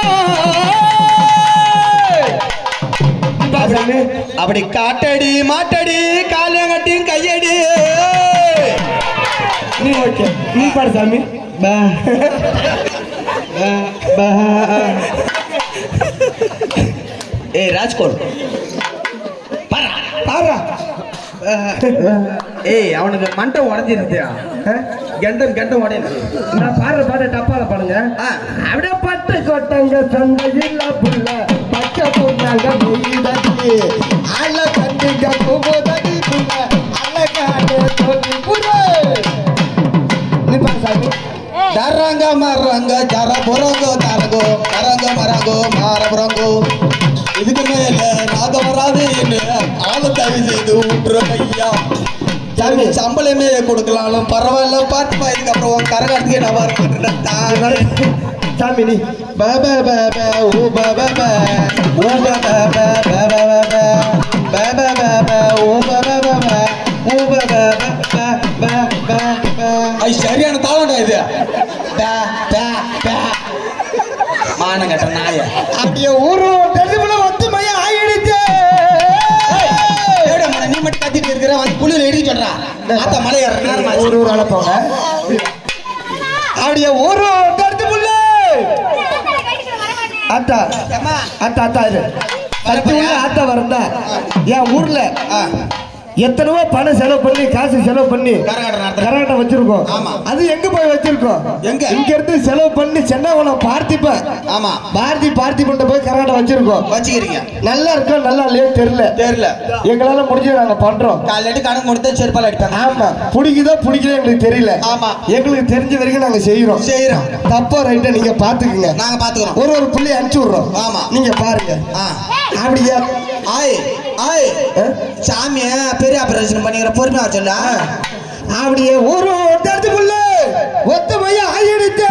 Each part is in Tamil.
அப்படி அப்படி காட்டடி மாட்டடி காலியங்கட்டியும் கையடி நீ ஓகே நீ பாடு சாமி பா பா, பா. ஏய் ராஜ்கோல் பாரா பாரா ஏய் அவனுக்கு மண்டை உடஞ்சிருந்தியா கெண்டம் கெண்டம் உடையுது நான் பாடுற பாட டப்பால பாடுங்க ஆ. அப்படியே பட்டு கொட்டங்க சந்தையில் புள்ள பச்சை பொண்ணாங்க மொய்தடி அல கண்டிங்க குமுதடி புள்ள அழகான சொல்லி புள்ள நீ பாடு சாமி தரங்க மரங்க ஜர புறங்கோ தரங்கோ தரங்க மரங்கோ மாற புறங்கோ இதுக்கு மேல நாக வராது ஆளு தவி செய்து விட்டுரு ஐயா சாமி சம்பளமே கொடுக்கலாலும் பரவாயில்ல பாத்துப்பா இதுக்கப்புறம் உன் கரகாட்டுக்கே நான் வரமாட்டேன் சாமி நீ பப பப ஊ பப ப ஊ பப ப பப பப பப பப ஊ பப பப ஊ பப ப ப ப ப ஐ சரியான தாளம்டா இது ப ப ப மானங்கட்ட நாய அப்படியே ஊரு தெளிவுல ஒத்துமையா ஆயிடுச்சு ஏடா மன நீ மட்டும் கத்திட்டு இருக்கிற வந்து புள்ளில எடி சொல்றா ஆத்த மலை ஏற நேரமா ஒரு ஊர் அழைப்போங்க அப்படியே ஊரு தெரிஞ்சு புள்ள அத்தா ஏம்மா அத்தா அத்தா இது சக்தி உள்ள ஆத்தா வரந்தா என் ஊர்ல ஆ எத்தனவோ பணம் செலவு பண்ணி காசு செலவு பண்ணி கரகாட்டம் நடத்துற. கரகாட்டம் வச்சிருக்கோம் ஆமா. அது எங்க போய் வச்சிருக்கோம் எங்க? இங்க இருந்து செலவு பண்ணி சென்னகுளம் பார்த்திப்ப ஆமா பாரதி பார்த்திபன் போய் கரகாட்டம் வச்சிருக்கோம் வச்சுக்கிறீங்க நல்லா இருக்கா நல்லா இல்லையோ தெரியல தெரியல எங்களால முடிஞ்சது நாங்க பண்றோம் காலையில கணக்கு முடித்த செருப்பால் அடிப்பாங்க ஆமா பிடிக்குதோ பிடிக்கல எங்களுக்கு தெரியல ஆமா. எங்களுக்கு தெரிஞ்ச வரைக்கும் நாங்க செய்யறோம் செய்யறோம் தப்பா ரைட்டா நீங்க பாத்துக்குங்க நாங்க பாத்துக்கிறோம் ஒரு ஒரு புள்ளி அனுப்பிச்சு விடுறோம் ஆமா. நீங்க பாருங்க ஆ அப்படியா ஆய் ஆய் ஆ? சாமிய பெரிய ஆபரேஷன் பண்ணிக்கிற பொறுமையா சொல்ல அப்படியே ஒரு தடுத்து புள்ள ஒத்தமையா ஆயிடுச்சு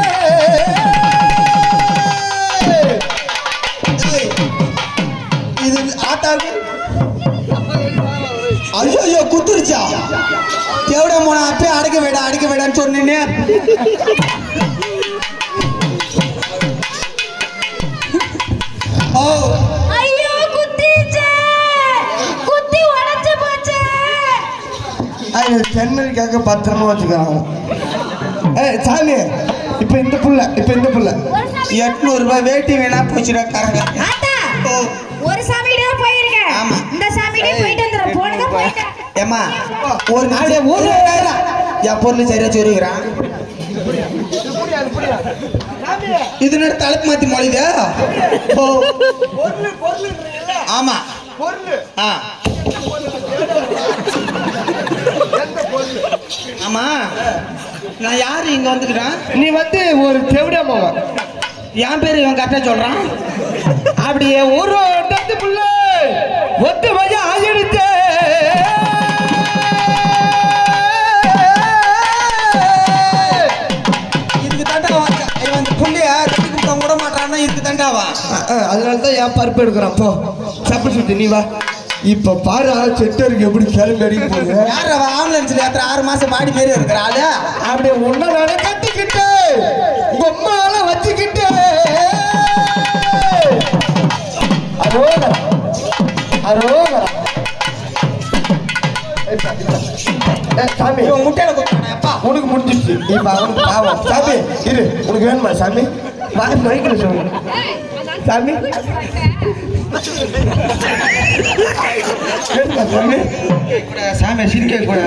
இது ஆட்டாக்கு ஐயோ ஐயோ குத்துருச்சா எவ்வளோ போன அப்பயே அடைக்க வேடா அடைக்க வேடான்னு சொன்னேனே ஓ ஐயோ குத்திச்சே குத்தி உடைஞ்சு போச்சே அது சென்னைக்காக பத்திரமா வச்சுக்கிறாங்க ஏய் சாமி இப்ப இந்த புள்ள இப்ப இந்த புள்ள எட்நூறு ரூபாய் வேட்டி வேணா போச்சுடா கரங்க ஆத்தா ஓ ஒரு சாமிகிட்ட தான் போயிருக்கேன் ஆமா. இந்த சாமிகிட்டே போயிட்டு வந்துடுறேன் போனதா போயிட்டேன் ஏம்மா ஒரு அப்படியே நிமிஷம் ஊரு ஊரு என் பொருள் சரியா சொல்லிக்கிறான் இது என்ன தலைப்பு மாத்தி மொழிது ஓ ஆமா ஆ ஆமா நான் யாரு இங்க வந்துக்கிறேன் நீ வந்து ஒரு செவிட மகன் என் பேரு இவன் கரெக்டா சொல்றான் அப்படியே ஒரு தடுத்து புள்ள ஒத்தமையா ஆயிடுச்சு இதுக்கு தாண்டா இவன் இந்த புள்ளைய கட்டி கொடுத்தா விட மாட்டான்னா இதுக்கு தாண்டாவா அதனால தான் என் பருப்பு எடுக்கிறான் போ சப்பு சுத்தி நீ வா இப்ப பாரு செட்டருக்கு எப்படி கிளம்பி அடிக்க போகுது யார் அவ ஆம்புலன்ஸ்ல எத்தனை ஆறு மாசம் மாடி பேரு இருக்கிற ஆளு அப்படியே உன்ன நானே கட்டிக்கிட்டு பொம்மால வச்சுக்கிட்டு அரோகரா அரோகரா இப்ப, இப்ப. ஏய், சாமி இவன் முட்டையில குத்தானே அப்பா உனக்கு முடிஞ்சிச்சு இப்ப அவனுக்கு பாவம் சாமி இரு உனக்கு வேணுமா சாமி வா மைக்கில் சொல்லு சாமி வேணுமா சாமி சாமி சிரிக்க கூட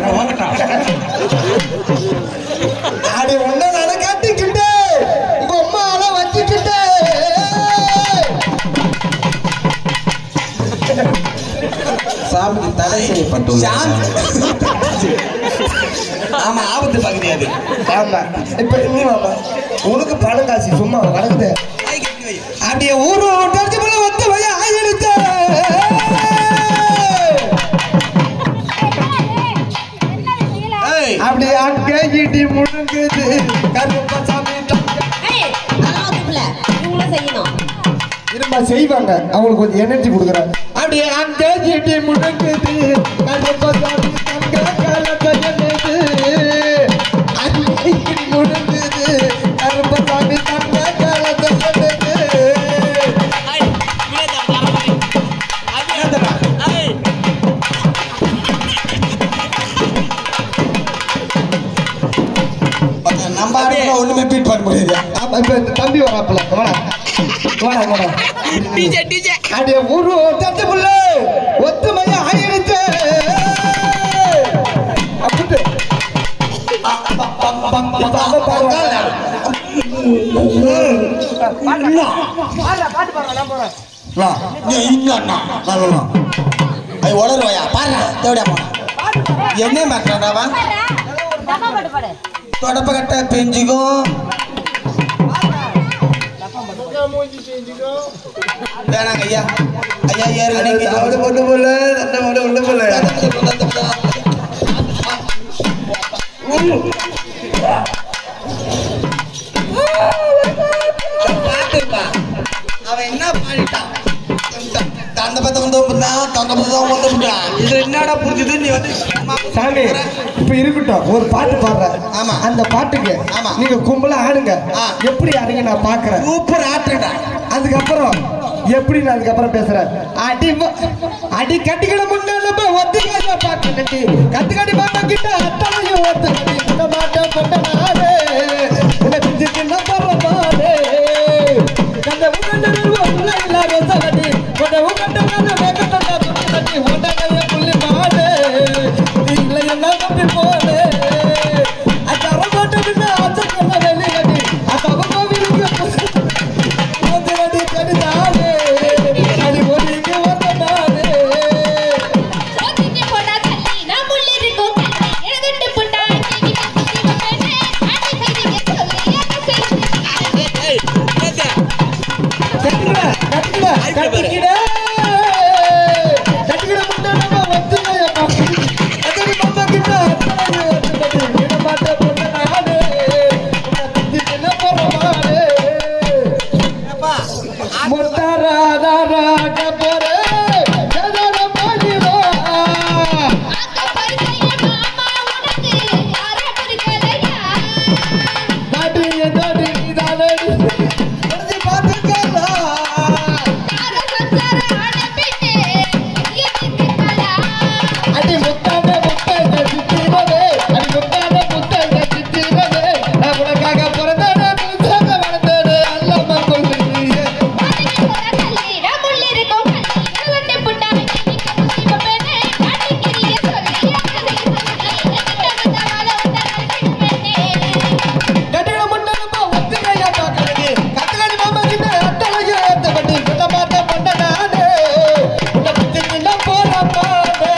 அடி உன்ன நானே கட்டிக்கிட்டு உங்க அம்மால வச்சுக்கிட்டு சாமி தடை செய்யப்பட்டுள்ளது ஆமா ஆபத்து பகுதி அது ஆமா இப்ப நீ வாமா உனக்கு பணம் காசு சும்மா வணங்குது அப்படியே ஊரு டர்ஜி போல வந்து வய ஆயிடுச்சு ஏய் அப்படியே அங்கே இடி முழுங்குது கருப்பசாமி ஏய் அதெல்லாம் தூக்கல இவங்களும் செய்யணும் இருமா செய்வாங்க அவங்களுக்கு கொஞ்சம் எனர்ஜி கொடுக்குறாங்க அப்படியே அங்கே இடி முழுங்குது கருப்பசாமி தங்க காலத்தை என்னது அங்கே இடி முழுங்குது கருப்பசாமி தங்க காலத்தை என்னது ஒண்ணுமே பீட் பண்ண முடியாது அப்ப இப்ப இந்த தம்பி வராப்புல வாடா வாடா வாடா டிஜே டிஜே அடைய ஒரு தட்டு புள்ள ஒத்துமையா ஆயிடுச்சு அப்படின்ட்டு இப்ப அவன் பாடுவாங்க. அது உளருவாயா பாரு தேவடியா போனா என்ன மாட்டானாவா தப்பா பாட்டு பாடு தொடப்ப கட்ட பெஞ்சுக்கும் வேணாங்க ஐயா ஐயா ஏற்கனவே அவடு பொண்ணு போல தட்டை மட்டும் ஒண்ணு போல பாத்துப்பா அவன் என்ன பாடிட்டான் தந்த பத்த வந்து தந்த பத்த வந்து இது என்னடா புரிஞ்சுது நீ வந்து சாமி இப்ப இருக்கட்டும் ஒரு பாட்டு பாடுற ஆமா. அந்த பாட்டுக்கு ஆமா. நீங்க கும்பலா ஆடுங்க ஆ. எப்படி ஆடுங்க நான் பாக்குறேன் சூப்பர் ஆட்டுடா அதுக்கப்புறம் எப்படி நான் அதுக்கப்புறம் பேசுறேன் அடி வ- அடி கட்டிக்கிட முன்னால போய் ஒத்துக்காத பாக்கி கத்துக்கடி மாமா கிட்ட அத்தாலையும் ஒத்துக்கடி இந்த மாட்டம் கொண்ட நாளே உன்னை பிஞ்சு தின்ன போற பாலே கண்ட உகண்ட உள்ள இல்ல ரசகடி கொண்ட உகண்ட நான வேகத்தா துணி உடனே புள்ளி மாலே நீ இல்லை என்ன தம்பி போலே அச்சர போட்டு பின்ன அச்சக்கல்ல வெளியடி அத்தவ கோவிலுக்கு ஓதுவடி கடிதானே அடி ஒதுங்கி வந்தனானே ஓதிட்டு போடா தள்ளி நான் முள்ளிருக்கும் தள்ளி எழுதிட்டு புட்டா நீ கத்தி வப்பேனே அடி கைதிக்கு சொல்லி எனக்கு கட்டிக்கிட கட்டிக்கிட கட்டிக்கிட கட்டிக்கிட முட்டை நம்ம வந்துலையா அதடி மாமா கிட்ட அத்தனை வந்துட்டது விட மாட்டே பொண்ணு நானே உன்னை பிஞ்சு தின்ன போறவானே முத்தாராதாராக போறே ஜனன பாடிவா ஆக்க பரிசைய மாமா உனக்கு யார பிடிக்கலையா நாட்டிய நாடி நீதானடி உனக்கு பார்த்துக்கலா யார சம்சார ஆன பின்னே எதுக்கு கலா அடி முத்தான முத்தான சித்திரவே அடி முத்தான முத்தான சித்திரவே நான் உனக்காக பிறந்தேனே புதுசாக வளர்ந்தேனே அல்லாம கொள்ளுறியே ஓதிட்டு போடா தள்ளி நான் முள்ளிருக்கும் தள்ளி எழுதிட்டு புட்டா நீ கத்தி வப்பேனே அடி கிரிய சொல்லி எனக்கு கட்டிட முன்னமா ஒத்துக்கையா பார்க்கலடி கத்துக்கடி மாமா கிட்ட அத்தலையே ஏத்தப்பட்டு சொல்ல மாட்டேன் பண்ண நானே உன்னை பத்தி நின்ன போற பாடே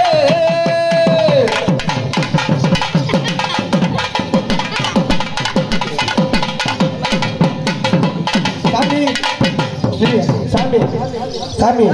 சாமி சாமி சாமி